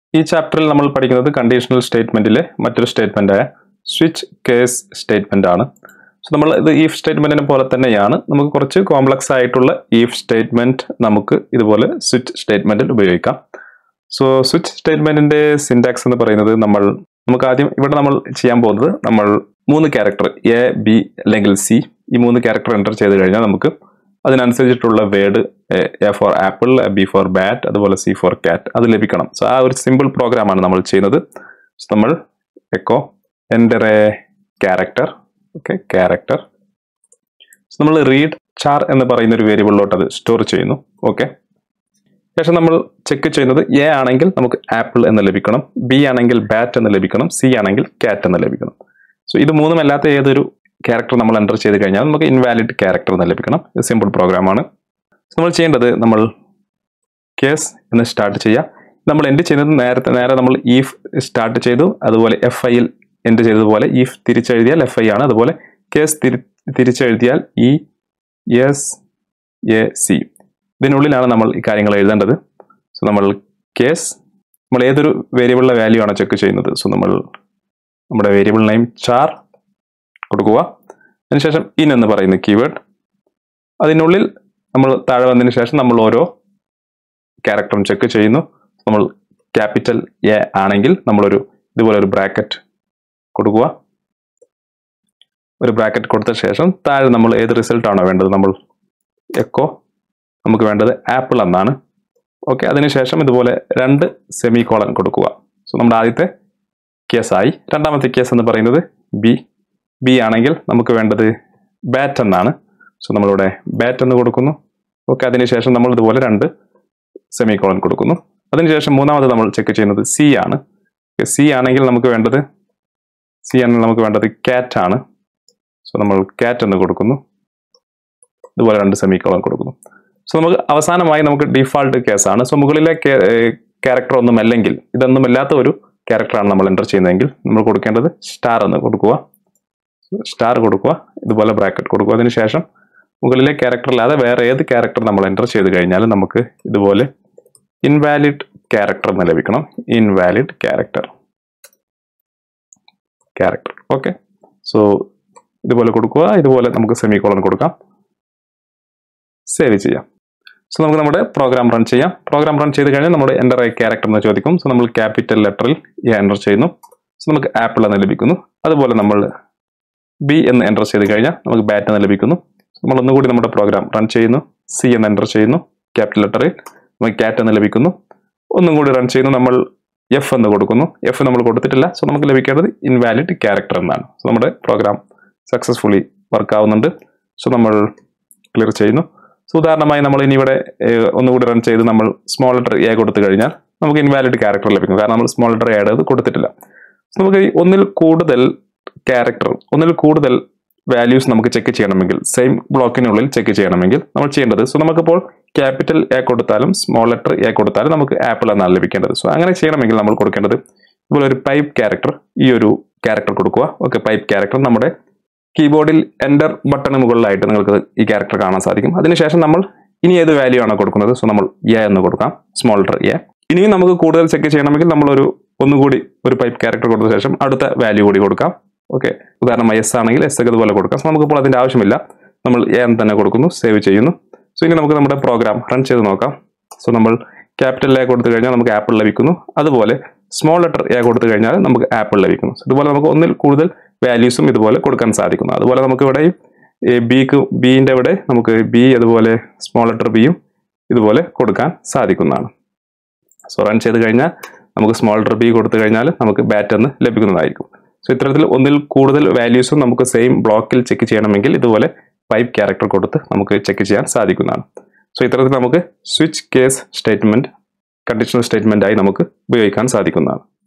ഈ ചാപ്റ്ററിൽ നമ്മൾ പഠിക്കുന്നത് കണ്ടീഷണൽ സ്റ്റേറ്റ്മെന്റിലെ മറ്റൊരു സ്റ്റേറ്റ്മെന്റായ സ്വിച്ച് കേസ് സ്റ്റേറ്റ്മെന്റ് ആണ് സോ നമ്മൾ ഇത് ഈഫ് സ്റ്റേറ്റ്മെന്റിനെ പോലെ തന്നെയാണ് നമുക്ക് കുറച്ച് കോംപ്ലക്സ് ആയിട്ടുള്ള ഈഫ് സ്റ്റേറ്റ്മെന്റ് നമുക്ക് ഇതുപോലെ സ്വിച്ച് സ്റ്റേറ്റ്മെന്റിൽ ഉപയോഗിക്കാം സോ സ്വിച്ച് സ്റ്റേറ്റ്മെന്റിന്റെ സിൻടാക്സ് എന്ന് പറയുന്നത് നമ്മൾ നമുക്ക് ആദ്യം ഇവിടെ നമ്മൾ ചെയ്യാൻ പോകുന്നത് നമ്മൾ മൂന്ന് ക്യാരക്ടർ എ ബി അല്ലെങ്കിൽ സി ഈ മൂന്ന് ക്യാരക്ടർ എൻ്റർ ചെയ്ത് കഴിഞ്ഞാൽ നമുക്ക് അതിനനുസരിച്ചിട്ടുള്ള word A for apple B for bat അതുപോലെ സി ഫോർ കാറ്റ് അത് ലഭിക്കണം സോ ആ ഒരു സിമ്പിൾ പ്രോഗ്രാമാണ് നമ്മൾ ചെയ്യുന്നത് So, നമ്മൾ echo enter A character okay character നമ്മൾ റീഡ് ചാർ എന്ന് പറയുന്ന ഒരു വേരിയബിളിലോട്ട് അത് സ്റ്റോർ ചെയ്യുന്നു ഓക്കെ ശേഷം നമ്മൾ ചെക്ക് ചെയ്യുന്നത് എ ആണെങ്കിൽ നമുക്ക് ആപ്പിൾ എന്ന് ലഭിക്കണം ബി ആണെങ്കിൽ ബാറ്റ് എന്ന് ലഭിക്കണം സി ആണെങ്കിൽ കാറ്റ് എന്ന് ലഭിക്കണം സോ ഇത് മൂന്നും അല്ലാത്ത ഏതൊരു ക്യാരക്ടർ നമ്മൾ എൻ്റർ ചെയ്ത് കഴിഞ്ഞാൽ നമുക്ക് ഇൻവാലിഡ് ക്യാരക്ടർ എന്ന് ലഭിക്കണം ഇത് സിമ്പിൾ പ്രോഗ്രാമാണ് നമ്മൾ ചെയ്യേണ്ടത് നമ്മൾ കേസ് എന്ന് സ്റ്റാർട്ട് ചെയ്യുക നമ്മൾ എൻഡ് ചെയ്യുന്നത് നേരത്തെ നേരെ നമ്മൾ ഈഫ് സ്റ്റാർട്ട് ചെയ്തു അതുപോലെ എഫ് ഐയിൽ എൻഡ് ചെയ്തതുപോലെ ഈഫ് തിരിച്ചെഴുതിയാൽ എഫ് ഐ ആണ് അതുപോലെ കേസ് തിരി തിരിച്ചെഴുതിയാൽ ഇ എസ് എ സി ഇതിനുള്ളിലാണ് നമ്മൾ ഈ കാര്യങ്ങൾ എഴുതേണ്ടത് സോ നമ്മൾ കേസ് നമ്മൾ ഏതൊരു വേരിയബിളിലെ വാല്യൂ ആണ് ചെക്ക് ചെയ്യുന്നത് സോ നമ്മൾ നമ്മുടെ വേരിയബിൾ നെയിം ചാർ കൊടുക്കുക അതിനുശേഷം ഇൻ എന്ന് പറയുന്ന കീവേഡ് അതിനുള്ളിൽ നമ്മൾ താഴെ വന്നതിന് ശേഷം നമ്മൾ ഓരോ ക്യാരക്ടറും ചെക്ക് ചെയ്യുന്നു നമ്മൾ ക്യാപിറ്റൽ എ ആണെങ്കിൽ നമ്മളൊരു ഇതുപോലെ ഒരു ബ്രാക്കറ്റ് കൊടുക്കുക ഒരു ബ്രാക്കറ്റ് കൊടുത്ത ശേഷം താഴെ നമ്മൾ ഏത് റിസൾട്ട് ആണോ വേണ്ടത് നമ്മൾ എക്കോ നമുക്ക് വേണ്ടത് ആപ്പിൾ എന്നാണ് ഓക്കെ അതിനുശേഷം ഇതുപോലെ രണ്ട് സെമി കോളൻ കൊടുക്കുക സോ നമ്മുടെ ആദ്യത്തെ കേസായി രണ്ടാമത്തെ കേസ് എന്ന് പറയുന്നത് ബി ബി ആണെങ്കിൽ നമുക്ക് വേണ്ടത് ബാറ്റ് എന്നാണ് സോ നമ്മളിവിടെ ബാറ്റ് എന്ന് കൊടുക്കുന്നു ഓക്കെ അതിനുശേഷം നമ്മൾ ഇതുപോലെ രണ്ട് സെമി കോളൻ കൊടുക്കുന്നു അതിനുശേഷം മൂന്നാമത് നമ്മൾ ചെക്ക് ചെയ്യുന്നത് സി ആണ് സി ആണെങ്കിൽ നമുക്ക് വേണ്ടത് സി ആണെങ്കിൽ നമുക്ക് വേണ്ടത് കാറ്റ് ആണ് സോ നമ്മൾ കാറ്റ് എന്ന് കൊടുക്കുന്നു ഇതുപോലെ രണ്ട് സെമി കോളൻ കൊടുക്കുന്നു സോ നമുക്ക് അവസാനമായി നമുക്ക് ഡിഫാൾട്ട് കേസാണ് സോ മുകളിലെ ക്യാരക്ടർ ഒന്നും അല്ലെങ്കിൽ ഇതൊന്നും ഇല്ലാത്ത ഒരു ക്യാരക്ടറാണ് നമ്മൾ എൻ്റർ ചെയ്യുന്നതെങ്കിൽ നമ്മൾ കൊടുക്കേണ്ടത് സ്റ്റാർ എന്ന് കൊടുക്കുക സ്റ്റാർ കൊടുക്കുക ഇതുപോലെ ബ്രാക്കറ്റ് കൊടുക്കുക അതിനുശേഷം മുകളിലെ ക്യാരക്ടർ അല്ലാതെ വേറെ ഏത് ക്യാരക്ടർ നമ്മൾ എൻ്റർ ചെയ്ത് കഴിഞ്ഞാൽ നമുക്ക് ഇതുപോലെ ഇൻവാലിഡ് ക്യാരക്ടർ എന്ന് ലഭിക്കണം invalid character character okay so ഇതുപോലെ കൊടുക്കുക ഇതുപോലെ നമുക്ക് സെമി കോളൻ കൊടുക്കാം സേവ് ചെയ്യാം സോ നമുക്ക് നമ്മുടെ പ്രോഗ്രാം റൺ ചെയ്യാം പ്രോഗ്രാം റൺ ചെയ്ത് കഴിഞ്ഞാൽ നമ്മുടെ എൻ്റർ ഐ ക്യാരക്ടർ എന്ന് ചോദിക്കും സോ നമ്മൾ ക്യാപിറ്റൽ ലെറ്ററിൽ എൻ്റർ ചെയ്യുന്നു സോ നമുക്ക് ആപ്പിൾ എന്ന് ലഭിക്കുന്നു അതുപോലെ നമ്മൾ ബി എന്ന് എൻ്റർ ചെയ്ത് കഴിഞ്ഞാൽ നമുക്ക് ബാറ്റ് എന്ന് ലഭിക്കുന്നു നമ്മൾ ഒന്നുകൂടി നമ്മുടെ പ്രോഗ്രാം റൺ ചെയ്യുന്നു സി എന്ന് എൻ്റർ ചെയ്യുന്നു ക്യാപിറ്റൽ ലെറ്ററിൽ നമുക്ക് കാറ്റ് എന്ന് ലഭിക്കുന്നു ഒന്നും കൂടി റൺ ചെയ്യുന്നു നമ്മൾ എഫ് എന്ന് കൊടുക്കുന്നു എഫ് നമ്മൾ കൊടുത്തിട്ടില്ല സോ നമുക്ക് ലഭിക്കേണ്ടത് ഇൻവാലിഡ് ക്യാരക്ടർ എന്നാണ് സോ നമ്മുടെ പ്രോഗ്രാം സക്സസ്ഫുള്ളി വർക്ക് ആവുന്നുണ്ട് സോ നമ്മൾ ക്ലിയർ ചെയ്യുന്നു സോ ഉദാഹരണമായി നമ്മൾ ഇനി ഇവിടെ ഏഹ്, ഒന്നുകൂടി റൺ ചെയ്ത് നമ്മൾ സ്മോൾ ലെറ്റർ എ കൊടുത്തു കഴിഞ്ഞാൽ നമുക്ക് ഇൻവാലിഡ് ക്യാരക്ടർ ലഭിക്കും കാരണം നമ്മൾ സ്മോൾ ലെറ്റർ ആഡ് ചെയ്ത് കൊടുത്തിട്ടില്ല So നമുക്ക് ഈ ഒന്നിൽ കൂടുതൽ ക്യാരക്ടർ ഒന്നിൽ കൂടുതൽ വാല്യൂസ് നമുക്ക് ചെക്ക് ചെയ്യണമെങ്കിൽ സെയിം ബ്ലോക്കിനുള്ളിൽ ചെക്ക് ചെയ്യണമെങ്കിൽ നമ്മൾ ചെയ്യേണ്ടത് സോ നമുക്കിപ്പോൾ ക്യാപിറ്റൽ എ കൊടുത്താലും സ്മോൾ ലെറ്റർ എ കൊടുത്താലും നമുക്ക് ആപ്പിൾ എന്നാണ് ലഭിക്കേണ്ടത് സോ അങ്ങനെ ചെയ്യണമെങ്കിൽ നമ്മൾ കൊടുക്കേണ്ടത് ഇതുപോലെ ഒരു പൈപ്പ് ക്യാരക്ടർ ഈ ഒരു ക്യാരക്ടർ കൊടുക്കുക ഓക്കെ പൈപ്പ് ക്യാരക്ടർ നമ്മുടെ കീബോർഡിൽ എൻ്റർ ബട്ടണ് മുകളിലായിട്ട് നിങ്ങൾക്ക് ഈ ക്യാരക്ടർ കാണാൻ സാധിക്കും അതിനുശേഷം നമ്മൾ ഇനി ഏത് വാല്യൂ ആണോ കൊടുക്കുന്നത് സോ നമ്മൾ എ എന്ന് കൊടുക്കാം സ്മോൾ ലെറ്റർ എ ഇനിയും നമുക്ക് കൂടുതൽ ചെക്ക് ചെയ്യണമെങ്കിൽ നമ്മളൊരു ഒന്നുകൂടി ഒരു പൈപ്പ് ക്യാരക്ടർ കൊടുത്ത ശേഷം അടുത്ത വാല്യൂ കൂടി കൊടുക്കാം ഓക്കെ ഉദാഹരണമായി എസ് ആണെങ്കിൽ എസ് ഒക്കെ ഇതുപോലെ കൊടുക്കാം സോ നമുക്കിപ്പോൾ അതിൻ്റെ ആവശ്യമില്ല നമ്മൾ എ എന്ന് തന്നെ കൊടുക്കുന്നു സേവ് ചെയ്യുന്നു സോ ഇനി നമുക്ക് നമ്മുടെ പ്രോഗ്രാം റൺ ചെയ്ത് നോക്കാം സോ നമ്മൾ ക്യാപിറ്റൽ എ കൊടുത്തു കഴിഞ്ഞാൽ നമുക്ക് ആപ്പിൾ ലഭിക്കുന്നു അതുപോലെ സ്മോൾ ലെറ്റർ എ കൊടുത്തു കഴിഞ്ഞാൽ നമുക്ക് ആപ്പിൾ ലഭിക്കുന്നു So ഇതുപോലെ നമുക്ക് ഒന്നിൽ കൂടുതൽ വാല്യൂസും ഇതുപോലെ കൊടുക്കാൻ സാധിക്കുന്നു അതുപോലെ നമുക്ക് ഇവിടെ ബിക്ക് ബീൻ്റെ ഇവിടെ നമുക്ക് ബി അതുപോലെ സ്മോൾ ലെറ്റർ ബിയും ഇതുപോലെ കൊടുക്കാൻ സാധിക്കുന്നതാണ് സോ റൺ ചെയ്ത് കഴിഞ്ഞാൽ നമുക്ക് സ്മോൾ ലെറ്റർ ബി കൊടുത്തു കഴിഞ്ഞാൽ നമുക്ക് ബാറ്റ് എന്ന് ലഭിക്കുന്നതായിരിക്കും സോ ഇത്തരത്തിൽ ഒന്നിൽ കൂടുതൽ വാല്യൂസും നമുക്ക് സെയിം ബ്ലോക്കിൽ ചെക്ക് ചെയ്യണമെങ്കിൽ ഇതുപോലെ പൈപ്പ് ക്യാരക്ടർ കൊടുത്ത് നമുക്ക് ചെക്ക് ചെയ്യാൻ സാധിക്കുന്നതാണ് സോ ഇത്തരത്തിൽ നമുക്ക് switch case statement conditional statement ആയി നമുക്ക് ഉപയോഗിക്കാൻ സാധിക്കുന്നതാണ്